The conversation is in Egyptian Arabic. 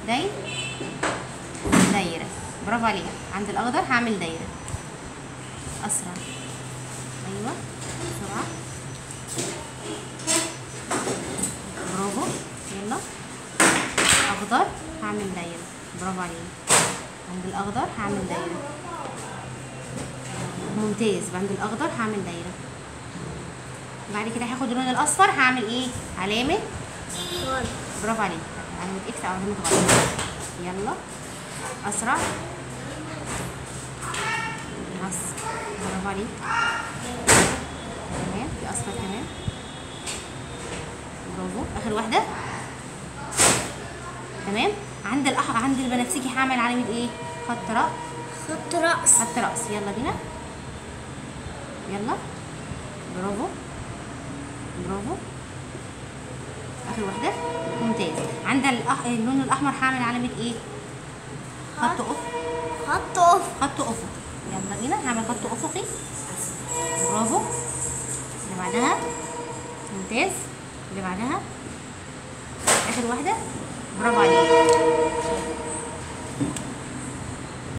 داي دايرة برافو عليها عند الأخضر هعمل دايرة أسرع أيوة بسرعة برافو يلا أخضر هعمل دايرة برافو عليك عند الأخضر هعمل دايرة ممتاز عند الأخضر هعمل دايرة بعد كده هاخد اللون الأصفر هعمل إيه؟ علامة غلط برافو عليك علامة إكس أو علامة غلط يلا أسرع بس برافو عليك تمام في أصفر كمان برافو آخر واحدة تمام عند الأح... عند البنفسجي هعمل علامة إيه؟ خط رأس خط رأس خط رأس يلا بينا يلا برافو برافو آخر واحدة ممتاز عند الأح... اللون الأحمر هعمل علامة إيه؟ خط خط. أفق خط أوف خط أفق يلا بينا هعمل خط أفقي برافو اللي بعدها ممتاز اللي بعدها آخر واحدة برافو عليك